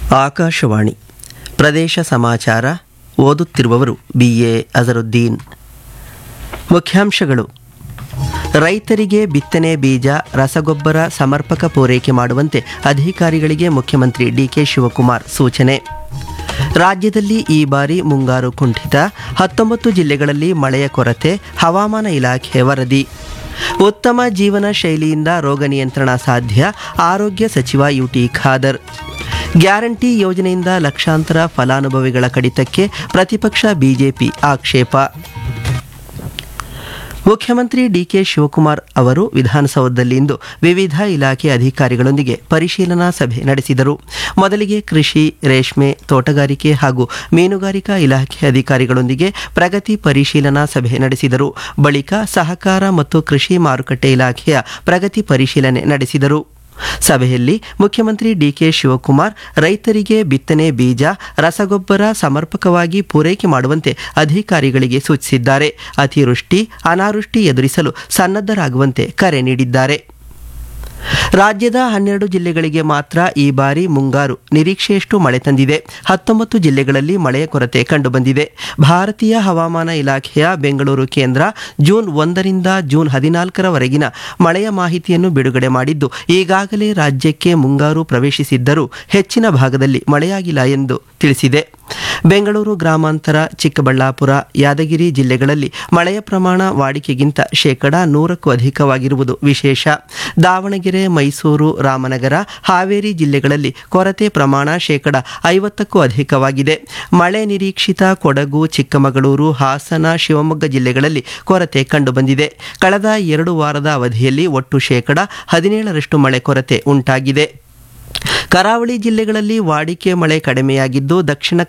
ಆಕಾಶವಾಣಿ ಪ್ರದೇಶ ಸಮಾಚಾರ ಓದುತ್ತಿರುವವರು ಬಿ ಎ ಅಜರುದ್ದೀನ್ ಮುಖ್ಯಾಂಶಗಳು ರೈತರಿಗೆ ಬಿತ್ತನೆ ಬೀಜ ರಸಗೊಬ್ಬರ ಸಮರ್ಪಕ ಪೂರೈಕೆ ಮಾಡುವಂತೆ ಅಧಿಕಾರಿಗಳಿಗೆ ಮುಖ್ಯಮಂತ್ರಿ ಡಿಕೆ ಶಿವಕುಮಾರ್ ಸೂಚನೆ ರಾಜ್ಯದಲ್ಲಿ ಈ ಬಾರಿ ಮುಂಗಾರು ಕುಂಠಿತ ಹತ್ತೊಂಬತ್ತು ಜಿಲ್ಲೆಗಳಲ್ಲಿ ಮಳೆಯ ಕೊರತೆ ಹವಾಮಾನ ಇಲಾಖೆ ವರದಿ ಉತ್ತಮ ಜೀವನ ಶೈಲಿಯಿಂದ ರೋಗ ನಿಯಂತ್ರಣ ಸಾಧ್ಯ ಆರೋಗ್ಯ ಸಚಿವ ಯುಟಿ ಖಾದರ್ ಗ್ಯಾರಂಟಿ ಯೋಜನೆಯಿಂದ ಲಕ್ಷಾಂತರ ಫಲಾನುಭವಿಗಳ ಕಡಿತಕ್ಕೆ ಪ್ರತಿಪಕ್ಷ ಬಿಜೆಪಿ ಆಕ್ಷೇಪ ಮುಖ್ಯಮಂತ್ರಿ ಡಿಕೆ ಶಿವಕುಮಾರ್ ಅವರು ವಿಧಾನಸೌಧದಲ್ಲಿಂದು ವಿವಿಧ ಇಲಾಖೆ ಅಧಿಕಾರಿಗಳೊಂದಿಗೆ ಪರಿಶೀಲನಾ ಸಭೆ ನಡೆಸಿದರು ಮೊದಲಿಗೆ ಕೃಷಿ ರೇಷ್ಮೆ ತೋಟಗಾರಿಕೆ ಹಾಗೂ ಮೀನುಗಾರಿಕಾ ಇಲಾಖೆ ಅಧಿಕಾರಿಗಳೊಂದಿಗೆ ಪ್ರಗತಿ ಪರಿಶೀಲನಾ ಸಭೆ ನಡೆಸಿದರು ಬಳಿಕ ಸಹಕಾರ ಮತ್ತು ಕೃಷಿ ಮಾರುಕಟ್ಟೆ ಇಲಾಖೆಯ ಪ್ರಗತಿ ಪರಿಶೀಲನೆ ನಡೆಸಿದರು ಸಭೆಯಲ್ಲಿ ಮುಖ್ಯಮಂತ್ರಿ ಡಿಕೆ ಶಿವಕುಮಾರ್ ರೈತರಿಗೆ ಬಿತ್ತನೆ ಬೀಜ ರಸಗೊಬ್ಬರ ಸಮರ್ಪಕವಾಗಿ ಪೂರೈಕೆ ಮಾಡುವಂತೆ ಅಧಿಕಾರಿಗಳಿಗೆ ಸೂಚಿಸಿದ್ದಾರೆ ಅತಿವೃಷ್ಟಿ ಅನಾವೃಷ್ಟಿ ಎದುರಿಸಲು ಸನ್ನದ್ಧರಾಗುವಂತೆ ಕರೆ ನೀಡಿದ್ದಾರೆ ರಾಜ್ಯದ ಹನ್ನೆರಡು ಜಿಲ್ಲೆಗಳಿಗೆ ಮಾತ್ರ ಈ ಬಾರಿ ಮುಂಗಾರು ನಿರೀಕ್ಷೆಯಷ್ಟು ಮಳೆ ತಂದಿದೆ ಹತ್ತೊಂಬತ್ತು ಜಿಲ್ಲೆಗಳಲ್ಲಿ ಮಳೆಯ ಕೊರತೆ ಕಂಡುಬಂದಿದೆ ಭಾರತೀಯ ಹವಾಮಾನ ಇಲಾಖೆಯ ಬೆಂಗಳೂರು ಕೇಂದ್ರ ಜೂನ್ ಒಂದರಿಂದ ಜೂನ್ ಹದಿನಾಲ್ಕರವರೆಗಿನ ಮಳೆಯ ಮಾಹಿತಿಯನ್ನು ಬಿಡುಗಡೆ ಮಾಡಿದ್ದು ಈಗಾಗಲೇ ರಾಜ್ಯಕ್ಕೆ ಮುಂಗಾರು ಪ್ರವೇಶಿಸಿದ್ದರೂ ಹೆಚ್ಚಿನ ಭಾಗದಲ್ಲಿ ಮಳೆಯಾಗಿಲ್ಲ ಎಂದು ತಿಳಿಸಿದೆ ಬೆಂಗಳೂರು ಗ್ರಾಮಾಂತರ ಚಿಕ್ಕಬಳ್ಳಾಪುರ ಯಾದಗಿರಿ ಜಿಲ್ಲೆಗಳಲ್ಲಿ ಮಳೆಯ ಪ್ರಮಾಣ ವಾಡಿಕೆಗಿಂತ ಶೇಕಡ ನೂರಕ್ಕೂ ಅಧಿಕವಾಗಿರುವುದು ವಿಶೇಷ ದಾವಣಗೆರೆ ಮೈಸೂರು ರಾಮನಗರ ಹಾವೇರಿ ಜಿಲ್ಲೆಗಳಲ್ಲಿ ಕೊರತೆ ಪ್ರಮಾಣ ಶೇಕಡ ಐವತ್ತಕ್ಕೂ ಅಧಿಕವಾಗಿದೆ ಮಳೆ ನಿರೀಕ್ಷಿತ ಕೊಡಗು ಚಿಕ್ಕಮಗಳೂರು ಹಾಸನ ಶಿವಮೊಗ್ಗ ಜಿಲ್ಲೆಗಳಲ್ಲಿ ಕೊರತೆ ಕಂಡುಬಂದಿದೆ ಕಳೆದ ಎರಡು ವಾರದ ಅವಧಿಯಲ್ಲಿ ಒಟ್ಟು ಶೇಕಡ ಹದಿನೇಳರಷ್ಟು ಮಳೆ ಕೊರತೆ ಉಂಟಾಗಿದೆ ಕರಾವಳಿ ಜಿಲ್ಲೆಗಳಲ್ಲಿ ವಾಡಿಕೆ ಮಳೆ ಕಡಿಮೆಯಾಗಿದ್ದು ದಕ್ಷಿಣ